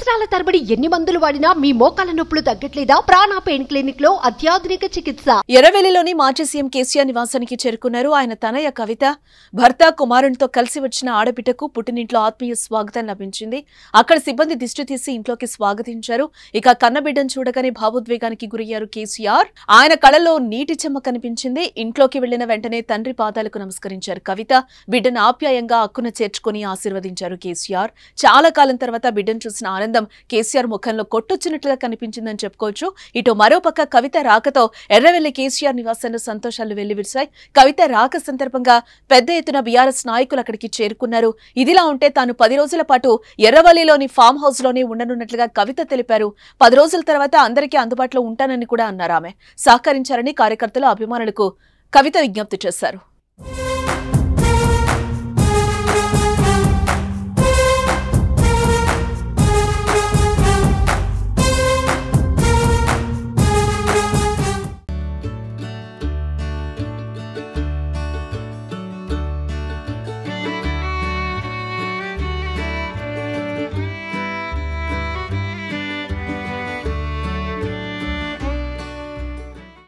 సంవత్సరాల తరబడి ఎన్ని మందులు వాడినా మీ మోకాల నొప్పులు తగ్గట్లేదా ప్రాణ పెయిన్ క్లినిక్ లో అత్యాధునిక చికిత్స ఎర్రవెల్లిలోని మాజీ సీఎం కేసీఆర్ నివాసానికి చేరుకున్నారు ఆయన తనయ కవిత భర్త కుమారునితో కలిసి వచ్చిన ఆడబిడ్డకు పుట్టినింట్లో ఆత్మీయ స్వాగతం లభించింది అక్కడ సిబ్బంది దిష్టి తీసి ఇంట్లోకి స్వాగతించారు ఇక కన్నబిడ్డను చూడగానే భావోద్వేగానికి గురయ్యారు కేసీఆర్ ఆయన కళలో నీటి చెమ్మ కనిపించింది ఇంట్లోకి వెళ్లిన వెంటనే తండ్రి పాదాలకు నమస్కరించారు కవిత బిడ్డను ఆప్యాయంగా అక్కున చేర్చుకుని ఆశీర్వదించారు కేసీఆర్ చాలా కాలం తర్వాత బిడ్డను చూసిన ఆనందం కేసీఆర్ ముఖంలో కొట్టొచ్చినట్లుగా కనిపించిందని చెప్పుకోవచ్చు ఇటు మరోపక్క కవిత రాకతో ఎర్రవెల్లి కేసీఆర్ నివాసంలో సంతోషాలు వెల్లివిరిశాయి కవిత రాక సందర్భంగా పెద్ద ఎత్తున బీఆర్ఎస్ నాయకులు అక్కడికి చేరుకున్నారు ఇదిలా ఉంటే తాను పది రోజుల పాటు ఎర్రవల్లిలోని ఫామ్ హౌస్ లోనే ఉండనున్నట్లుగా కవిత తెలిపారు పది రోజుల తర్వాత అందరికీ అందుబాటులో ఉంటానని కూడా అన్నారు ఆమె సహకరించారని కార్యకర్తలు అభిమానులకు కవిత విజ్ఞప్తి చేశారు